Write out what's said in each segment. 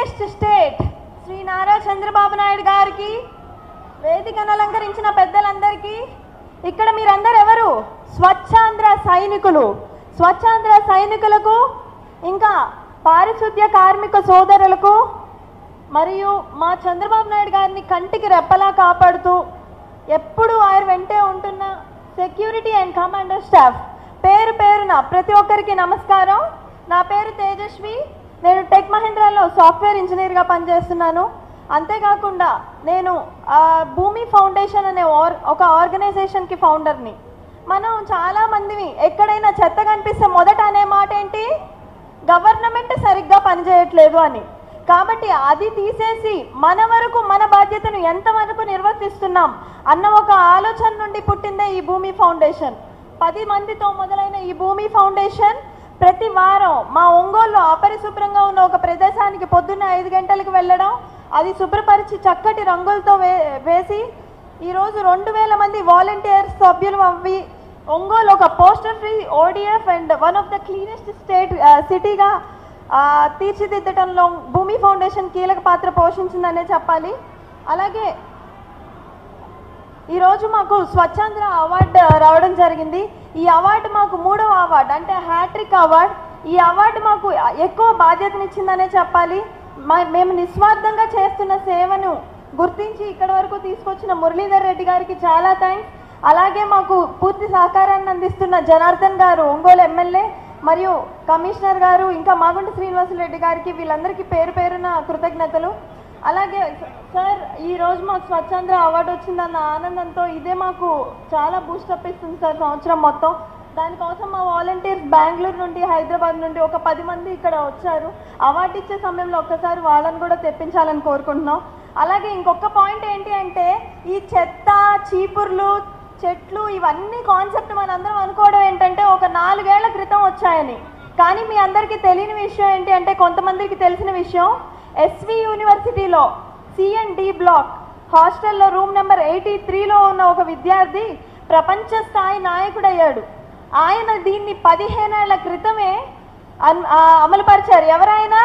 cleanest state Shri Nara Chandrababu Naidu గారికి వేదికను అలంకరించిన పెద్దలందరికీ ఇక్కడ మీరందరూ ఎవరు స్వచ్ఛాంధ్ర సైనికులు స్వచ్ఛాంధ్ర సైనికులకు ఇంకా పారిశుద్ధ్య కార్మిక సోదరులకు మరియు మా చంద్రబాబు నాయుడు గారిని కంటికి రెప్పలా కాపాడుతూ ఎప్పుడు ఆయన వెంటే ఉంటున్న సెక్యూరిటీ అండ్ కమాండర్ స్టాఫ్ పేరు పేరున ప్రతి ఒక్కరికి నమస్కారం నా పేరు తేజస్వి నేను టెక్ మహీంద్రాలో సాఫ్ట్వేర్ ఇంజనీర్గా పనిచేస్తున్నాను అంతేకాకుండా నేను ఆ, భూమి ఫౌండేషన్ అనే ఆర్ ఒక ఆర్గనైజేషన్కి ఫౌండర్ని మనం చాలా మందిని ఎక్కడైనా చెత్త కనిపిస్తే మొదట అనే మాట ఏంటి గవర్నమెంట్ సరిగ్గా పనిచేయట్లేదు అని కాబట్టి అది తీసేసి మన వరకు మన బాధ్యతను ఎంతవరకు నిర్వర్తిస్తున్నాం అన్న ఒక ఆలోచన నుండి పుట్టిందే ఈ భూమి ఫౌండేషన్ పది మందితో మొదలైన ఈ భూమి ఫౌండేషన్ ప్రతి వారం మా ఒంగోలులో అపరిశుభ్రంగా ఉన్న ఒక ప్రదేశానికి పొద్దున్న ఐదు గంటలకు వెళ్ళడం అది శుభ్రపరిచి చక్కటి రంగులతో వే వేసి ఈరోజు రెండు వేల మంది వాలంటీర్స్ సభ్యులు అవ్వి ఒంగోలు ఒక poster free ODF and one of the cleanest state సిటీగా తీర్చిదిద్దటంలో భూమి ఫౌండేషన్ కీలక పాత్ర పోషించిందనే చెప్పాలి అలాగే ఈరోజు మాకు స్వచ్ఛాంధ్ర అవార్డు రావడం జరిగింది ఈ అవార్డు మాకు మూడవ అవార్డు అంటే హ్యాట్రిక్ అవార్డు ఈ అవార్డు మాకు ఎక్కువ బాధ్యతనిచ్చిందనే చెప్పాలి మా- మేము నిస్వార్థంగా చేస్తున్న సేవను గుర్తించి ఇక్కడ వరకు తీసుకొచ్చిన మురళీధర్ రెడ్డి గారికి చాలా థ్యాంక్స్ అలాగే మాకు పూర్తి సహకారాన్ని అందిస్తున్న జనార్దన్ గారు ఒంగోలు ఎమ్మెల్యే మరియు కమిషనర్ గారు ఇంకా మాగుంట శ్రీనివాసరెడ్డి గారికి వీళ్ళందరికీ పేరు పేరున కృతజ్ఞతలు అలాగే సార్ ఈ రోజు మాకు స్వచ్ఛాంధ్ర అవార్డు వచ్చిందన్న ఆనందంతో ఇదే మాకు చాలా బూస్టప్ ఇస్తుంది సార్ సంవత్సరం మొత్తం దానికోసం మా వాలంటీర్స్ బెంగళూరు నుండి హైదరాబాద్ నుండి ఒక పది మంది ఇక్కడ వచ్చారు అవార్డు ఇచ్చే సమయంలో ఒక్కసారి వాళ్ళని కూడా తెప్పించాలని కోరుకుంటున్నాం అలాగే ఇంకొక పాయింట్ ఏంటి అంటే ఈ చెత్త చీపుర్లు చెట్లు ఇవన్నీ కాన్సెప్ట్ మనందరం అనుకోవడం ఏంటంటే ఒక నాలుగేళ్ల క్రితం వచ్చాయని కానీ మీ అందరికీ తెలియని విషయం ఏంటి అంటే కొంతమందికి తెలిసిన విషయం ఎస్వి యూనివర్సిటీలో సిఎండి బ్లాక్ హాస్టల్లో రూమ్ నెంబర్ ఎయిటీ త్రీలో ఉన్న ఒక విద్యార్థి ప్రపంచ స్థాయి నాయకుడయ్యాడు ఆయన దీన్ని పదిహేనేళ్ల క్రితమే అన్- ఆ, అమలుపరిచారు ఎవరైనా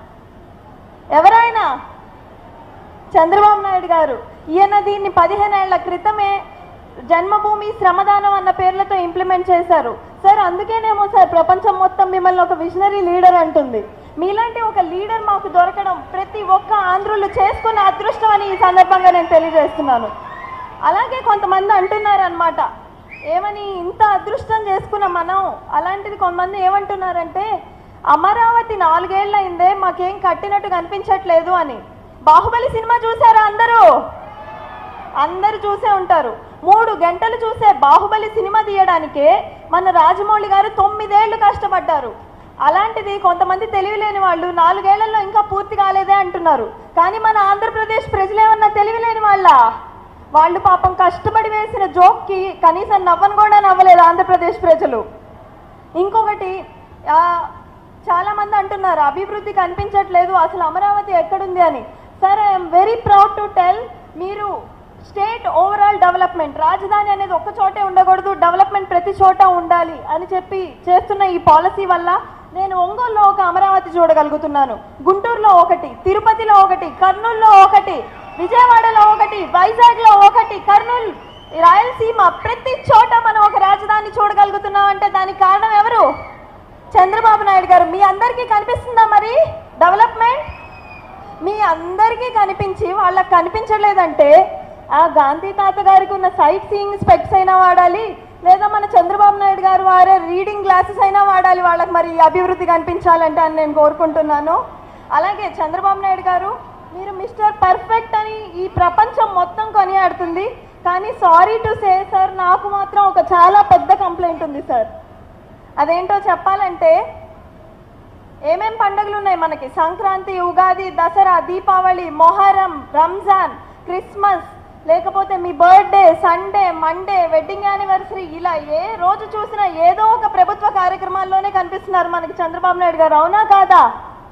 ఎవరైనా చంద్రబాబు నాయుడు గారు ఈయన దీన్ని పదిహేనేళ్ల క్రితమే జన్మభూమి శ్రమదానం అన్న పేర్లతో ఇంప్లిమెంట్ చేశారు సార్ అందుకేనేమో సార్ ప్రపంచం మొత్తం మిమ్మల్ని ఒక విజనరీ లీడర్ అంటుంది మీలాంటి ఒక లీడర్ మాకు దొరకడం ప్రతి ఒక్క ఆంధ్రులు చేసుకున్న అదృష్టం అని ఈ సందర్భంగా నేను తెలియజేస్తున్నాను అలాగే కొంతమంది అంటున్నారు అనమాట ఏమని ఇంత అదృష్టం చేసుకున్న మనం అలాంటిది కొంతమంది ఏమంటున్నారంటే అమరావతి నాలుగేళ్ళు అయిందే మాకేం కట్టినట్టు కనిపించట్లేదు అని బాహుబలి సినిమా చూసారా అందరూ అందరూ చూసే ఉంటారు మూడు గంటలు చూసే బాహుబలి సినిమా తీయడానికే మన రాజమౌళి గారు తొమ్మిదేళ్లు కష్టపడ్డారు అలాంటిది కొంతమంది తెలివిలేని వాళ్ళు నాలుగేళ్లలో ఇంకా పూర్తి కాలేదే అంటున్నారు కానీ మన ఆంధ్రప్రదేశ్ ప్రజలేమన్నా తెలివిలేని వాళ్ళ వాళ్ళు పాపం కష్టపడి వేసిన జోక్కి కనీసం నవ్వను కూడా నవ్వలేదు ఆంధ్రప్రదేశ్ ప్రజలు ఇంకొకటి ఆ, చాలా మంది అంటున్నారు అభివృద్ధి కనిపించట్లేదు అసలు అమరావతి ఎక్కడుంది అని sir I'm very proud to tell మీరు స్టేట్ ఓవరాల్ డెవలప్మెంట్ రాజధాని అనేది ఒక్క చోటే ఉండకూడదు డెవలప్మెంట్ ప్రతి చోట ఉండాలి అని చెప్పి చేస్తున్న ఈ పాలసీ వల్ల నేను ఒంగోలులో ఒక అమరావతి చూడగలుగుతున్నాను గుంటూరులో ఒకటి తిరుపతిలో ఒకటి కర్నూలులో ఒకటి విజయవాడలో ఒకటి వైజాగ్లో ఒకటి కర్నూలు రాయలసీమ ప్రతి చోట మనం ఒక రాజధాని చూడగలుగుతున్నాం అంటే దానికి కారణం ఎవరు చంద్రబాబు నాయుడు గారు మీ అందరికీ కనిపిస్తుందా మరి డెవలప్మెంట్ మీ అందరికీ కనిపించి వాళ్ళకి కనిపించలేదంటే ఆ గాంధీ తాత గారికి ఉన్న సైట్ సీయింగ్ స్పెక్స్ అయినా వాడాలి లేదా మన చంద్రబాబు నాయుడు గారు వారే రీడింగ్ గ్లాసెస్ అయినా వాడాలి వాళ్ళకి మరి ఈ అభివృద్ధి కనిపించాలంటే అని నేను కోరుకుంటున్నాను అలాగే చంద్రబాబు నాయుడు గారు మీరు మిస్టర్ పర్ఫెక్ట్ అని ఈ ప్రపంచం మొత్తం కొనియాడుతుంది కానీ సారీ టు సే సార్ నాకు మాత్రం ఒక చాలా పెద్ద కంప్లైంట్ ఉంది సార్ అదేంటో చెప్పాలంటే ఏమేం పండుగలు ఉన్నాయి మనకి సంక్రాంతి ఉగాది దసరా దీపావళి మొహరం రంజాన్ క్రిస్మస్ లేకపోతే మీ birthday Sunday Monday wedding anniversary ఇలా ఏ రోజు చూసినా ఏదో ఒక ప్రభుత్వ కార్యక్రమాల్లోనే కనిపిస్తున్నారు మనకి చంద్రబాబు నాయుడు గారు అవునా కాదా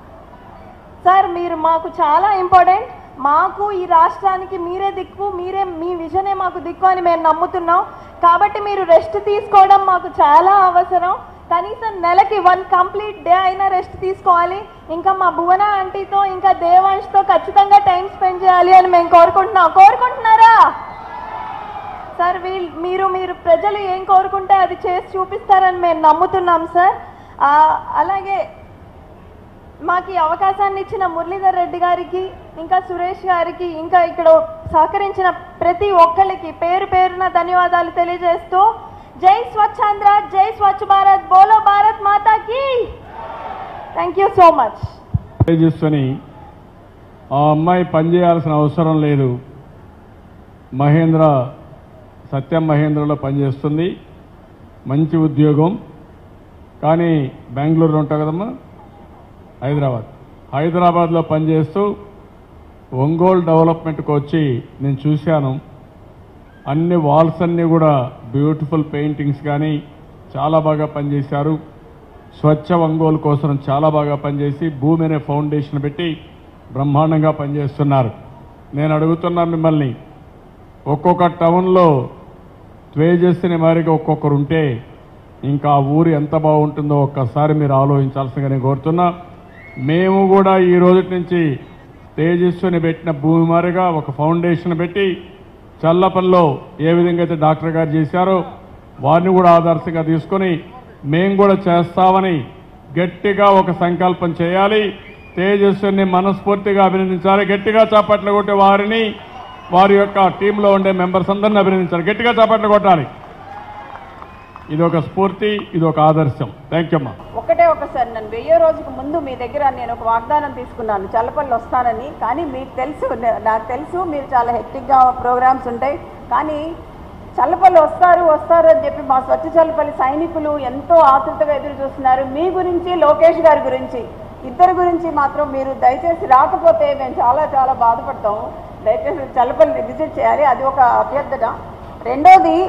సార్ మీరు మాకు చాలా ఇంపార్టెంట్ మాకు ఈ రాష్ట్రానికి మీరే దిక్కు మీరే మీ విజనే మాకు దిక్కు అని మేము నమ్ముతున్నాం కాబట్టి మీరు రెస్ట్ తీసుకోవడం మాకు చాలా అవసరం కనీసం నెలకి వన్ కంప్లీట్ డే అయినా రెస్ట్ తీసుకోవాలి ఇంకా మా భువన ఆంటీతో ఇంకా దేవాంష్తో ఖచ్చితంగా టైం స్పెండ్ చేయాలి అని మేము కోరుకుంటున్నాం కోరుకుంటున్నారా సార్ వీళ్ళు మీరు మీరు ప్రజలు ఏం కోరుకుంటే అది చేసి చూపిస్తారని మేము నమ్ముతున్నాం సార్ ఆ, అలాగే మాకు ఈ అవకాశాన్ని ఇచ్చిన మురళీధర్ రెడ్డి గారికి ఇంకా సురేష్ గారికి ఇంకా ఇక్కడ సహకరించిన ప్రతి ఒక్కరికి పేరు పేరున ధన్యవాదాలు తెలియజేస్తూ జై స్వచ్ఛాంధ్ర జై స్వచ్ఛ భారత్ బోలో భారత్ మాతాకి thank you so much Tejaswini ఆ అమ్మాయి పనిచేయాల్సిన అవసరం లేదు మహేంద్ర సత్యం మహేంద్రలో పనిచేస్తుంది మంచి ఉద్యోగం కానీ బెంగళూరులో ఉంటావు కదమ్మా హైదరాబాద్ హైదరాబాద్లో పనిచేస్తూ ఒంగోలు డెవలప్మెంట్కి వచ్చి నేను చూశాను అన్ని వాల్స్ అన్నీ కూడా బ్యూటిఫుల్ పెయింటింగ్స్ కానీ చాలా బాగా పనిచేశారు స్వచ్ఛ ఒంగోలు కోసం చాలా బాగా పనిచేసి భూమి అనే ఫౌండేషన్ పెట్టి బ్రహ్మాండంగా పనిచేస్తున్నారు నేను అడుగుతున్నాను మిమ్మల్ని ఒక్కొక్క టౌన్లో తేజస్విని మారిగా ఒక్కొక్కరు ఉంటే ఇంకా ఆ ఊరు ఎంత బాగుంటుందో ఒక్కసారి మీరు ఆలోచించాల్సిందిగా నేను కోరుతున్నా మేము కూడా ఈ రోజు నుంచి తేజస్విని పెట్టిన భూమి మారిగా ఒక ఫౌండేషన్ పెట్టి చల్లపల్లిలో ఏ విధంగా అయితే డాక్టర్ గారు చేశారో వారిని కూడా ఆదర్శంగా తీసుకొని మేము కూడా చేస్తామని గట్టిగా ఒక సంకల్పం చేయాలి తేజస్విని మనస్ఫూర్తిగా అభినందించాలి గట్టిగా చప్పట్లు కొట్టే వారిని వారి యొక్క టీంలో ఉండే మెంబర్స్ అందరిని అభినందించాలి గట్టిగా చప్పట్లు కొట్టాలి ఇది ఒక స్ఫూర్తి ఇది ఒక ఆదర్శం థ్యాంక్ యూ అమ్మా ఒకటే ఒకసారి నన్ను వెయ్యో రోజుకు ముందు మీ దగ్గర నేను ఒక వాగ్దానం తీసుకున్నాను చల్లపల్లి వస్తానని కానీ మీకు తెలుసు నే- నాకు తెలుసు మీరు చాలా హెక్టిక్గా ప్రోగ్రామ్స్ ఉంటాయి కానీ చల్లపల్లి వస్తారు వస్తారు అని చెప్పి మా స్వచ్ఛ చల్లపల్లి సైనికులు ఎంతో ఆతృతగా ఎదురు చూస్తున్నారు మీ గురించి లోకేష్ గారి గురించి ఇద్దరి గురించి మాత్రం మీరు దయచేసి రాకపోతే మేము చాలా చాలా బాధపడతాము దయచేసి చల్లపల్లి విజిట్ చేయాలి అది ఒక అభ్యర్థన రెండోది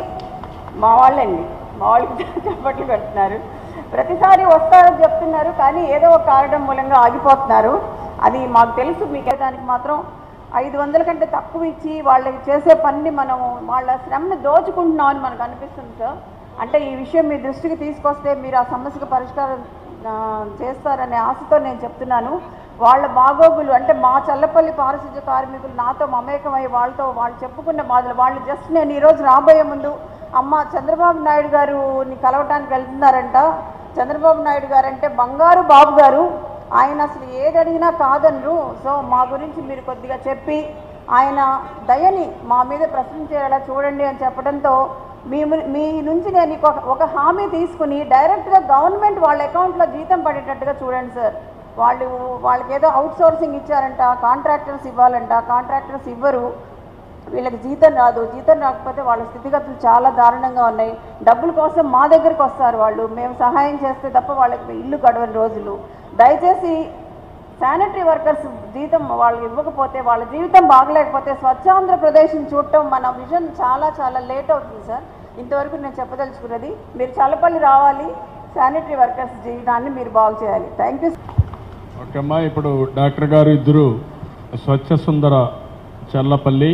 మా వాళ్ళండి మా వాళ్ళకి చప్పట్లు పెడుతున్నారు ప్రతిసారి వస్తారని చెప్తున్నారు కానీ ఏదో ఒక కారణం మూలంగా ఆగిపోతున్నారు అది మాకు తెలుసు మీకు దానికి మాత్రం ఐదు వందల కంటే తక్కువ ఇచ్చి వాళ్ళకి చేసే పనిని మనం వాళ్ళ శ్రమని దోచుకుంటున్నాం అని మనకు అనిపిస్తుంది సార్ అంటే ఈ విషయం మీ దృష్టికి తీసుకొస్తే మీరు ఆ సమస్యకు పరిష్కారం ఆ, చేస్తారనే ఆశతో నేను చెప్తున్నాను వాళ్ళ బాగోగులు అంటే మా చల్లపల్లి పారిశుద్ధ్య కార్మికులు నాతో మమేకమై వాళ్ళతో వాళ్ళు చెప్పుకున్న బాధలు వాళ్ళు జస్ట్ నేను ఈరోజు రాబోయే ముందు అమ్మ చంద్రబాబు నాయుడు గారుని కలవటానికి వెళ్తున్నారంట చంద్రబాబు నాయుడు గారు అంటే బంగారు బాబు గారు ఆయన అసలు ఏది అడిగినా కాదనరు సో మా గురించి మీరు కొద్దిగా చెప్పి ఆయన దయని మా మీద ప్రశ్నించేలా చూడండి అని చెప్పడంతో మీ ము- మీ నుంచి నేను ఒక ఒక హామీ తీసుకుని డైరెక్ట్గా గవర్నమెంట్ వాళ్ళ అకౌంట్లో జీతం పడేటట్టుగా చూడండి సార్ వాళ్ళు వాళ్ళకి ఏదో అవుట్ సోర్సింగ్ ఇచ్చారంట కాంట్రాక్టర్స్ ఇవ్వాలంట కాంట్రాక్టర్స్ ఇవ్వరు వీళ్ళకి జీతం రాదు జీతం రాకపోతే వాళ్ళ స్థితిగతులు చాలా దారుణంగా ఉన్నాయి డబ్బుల కోసం మా దగ్గరికి వస్తారు వాళ్ళు మేము సహాయం చేస్తే తప్ప వాళ్ళకి ఇల్లు గడవని రోజులు దయచేసి శానిటరీ వర్కర్స్ జీతం వాళ్ళు ఇవ్వకపోతే వాళ్ళ జీవితం బాగలేకపోతే స్వచ్ఛ ఆంధ్రప్రదేశ్ని చూడటం మన విజన్ చాలా చాలా లేట్ అవుతుంది సార్ ఇంతవరకు నేను చెప్పదలుచుకున్నది మీరు చల్లపల్లి రావాలి శానిటరీ వర్కర్స్ జీవితాన్ని మీరు బాగు చేయాలి థ్యాంక్ యూ ఓకే అమ్మా ఇప్పుడు డాక్టర్ గారు ఇద్దరు స్వచ్ఛ సుందర చల్లపల్లి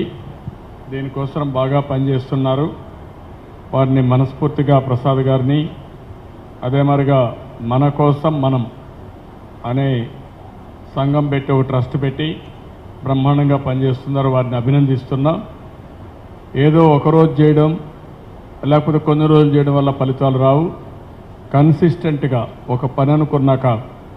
దీనికోసం బాగా పనిచేస్తున్నారు వారిని మనస్ఫూర్తిగా ప్రసాద్ గారిని అదే మరిగా మన కోసం మనం అనే సంఘం పెట్టి ఒక ట్రస్ట్ పెట్టి బ్రహ్మాండంగా పనిచేస్తున్నారు వారిని అభినందిస్తున్నాం ఏదో ఒకరోజు చేయడం లేకపోతే కొన్ని రోజులు చేయడం వల్ల ఫలితాలు రావు కన్సిస్టెంట్గా ఒక పని అనుకున్నాక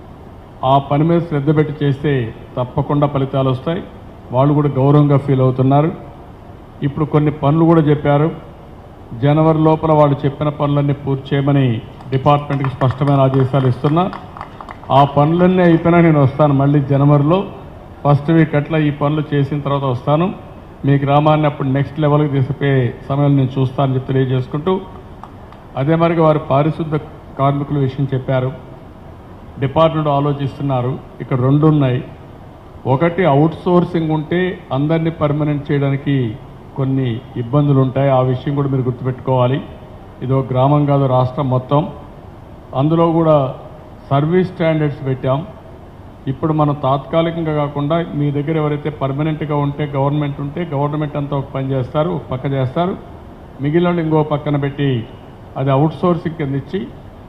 ఆ పని మీద శ్రద్ధ పెట్టి చేస్తే తప్పకుండా ఫలితాలు వస్తాయి వాళ్ళు కూడా గౌరవంగా ఫీల్ అవుతున్నారు ఇప్పుడు కొన్ని పనులు కూడా చెప్పారు జనవరి లోపల వాళ్ళు చెప్పిన పనులన్నీ పూర్తి చేయమని డిపార్ట్మెంట్కి స్పష్టమైన ఆదేశాలు ఇస్తున్నా ఆ పనులన్నీ అయిపోయినా నేను వస్తాను మళ్ళీ జనవరిలో ఫస్ట్ వీక్ అట్లా ఈ పనులు చేసిన తర్వాత వస్తాను మీ గ్రామాన్ని అప్పుడు నెక్స్ట్ లెవెల్కి తీసుకుపోయే సమయం నేను చూస్తానని చెప్పి తెలియజేసుకుంటూ అదే మరిగా వారు పారిశుద్ధ కార్మికుల విషయం చెప్పారు డిపార్ట్మెంట్ ఆలోచిస్తున్నారు ఇక్కడ రెండు ఉన్నాయి ఒకటి అవుట్ సోర్సింగ్ ఉంటే అందరినీ పర్మనెంట్ చేయడానికి కొన్ని ఇబ్బందులు ఉంటాయి ఆ విషయం కూడా మీరు గుర్తుపెట్టుకోవాలి ఇది ఒక గ్రామం కాదు రాష్ట్రం మొత్తం అందులో కూడా సర్వీస్ స్టాండర్డ్స్ పెట్టాం ఇప్పుడు మనం తాత్కాలికంగా కాకుండా మీ దగ్గర ఎవరైతే పర్మనెంట్గా ఉంటే గవర్నమెంట్ ఉంటే గవర్నమెంట్ అంతా ఒక పని చేస్తారు ఒక పక్క చేస్తారు మిగిలిన వాళ్ళు ఇంకో పక్కన పెట్టి అది అవుట్ సోర్సింగ్ కింద ఇచ్చి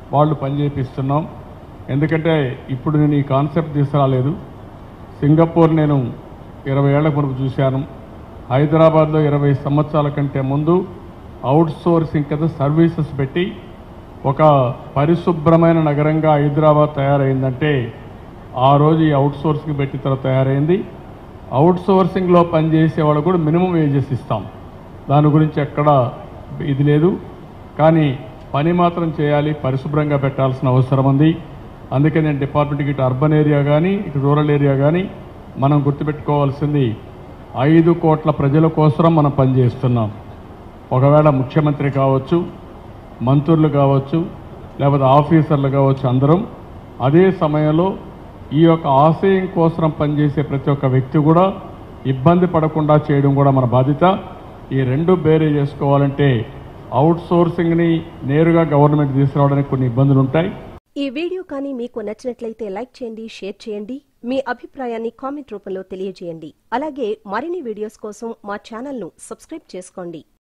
వాళ్ళు పనిచేపిస్తున్నాం ఎందుకంటే ఇప్పుడు నేను ఈ కాన్సెప్ట్ తీసుకురాలేదు సింగపూర్ నేను ఇరవై ఏళ్ల మునుపు చూశాను హైదరాబాద్లో ఇరవై సంవత్సరాల కంటే ముందు అవుట్ సోర్సింగ్ కింద సర్వీసెస్ పెట్టి ఒక పరిశుభ్రమైన నగరంగా హైదరాబాద్ తయారైందంటే ఆ రోజు ఈ అవుట్ సోర్సింగ్ పెట్టి తర్వాత తయారైంది అవుట్ సోర్సింగ్లో పనిచేసే వాళ్ళు కూడా మినిమం వేజెస్ ఇస్తాం దాని గురించి ఎక్కడ ఇది లేదు కానీ పని మాత్రం చేయాలి పరిశుభ్రంగా పెట్టాల్సిన అవసరం ఉంది అందుకే నేను డిపార్ట్మెంట్కి ఇటు అర్బన్ ఏరియా కానీ ఇటు రూరల్ ఏరియా కానీ మనం గుర్తుపెట్టుకోవాల్సింది ఐదు కోట్ల ప్రజల కోసం మనం పనిచేస్తున్నాం ఒకవేళ ముఖ్యమంత్రి కావచ్చు మంత్రులు కావచ్చు లేకపోతే ఆఫీసర్లు కావచ్చు అందరం అదే సమయంలో ఈ యొక్క ఆశయం కోసం పనిచేసే ప్రతి ఒక్క వ్యక్తి కూడా ఇబ్బంది పడకుండా చేయడం కూడా మన బాధ్యత ఈ రెండు బేరే చేసుకోవాలంటే అవుట్ సోర్సింగ్ని నేరుగా గవర్నమెంట్ తీసుకురావడానికి కొన్ని ఇబ్బందులు ఉంటాయి ఈ వీడియో కానీ మీకు నచ్చినట్లయితే లైక్ చేయండి షేర్ చేయండి మీ అభిప్రాయాన్ని కామెంట్ రూపంలో తెలియజేయండి అలాగే మరిన్ని వీడియోస్ కోసం మా ఛానల్ను సబ్స్క్రైబ్ చేసుకోండి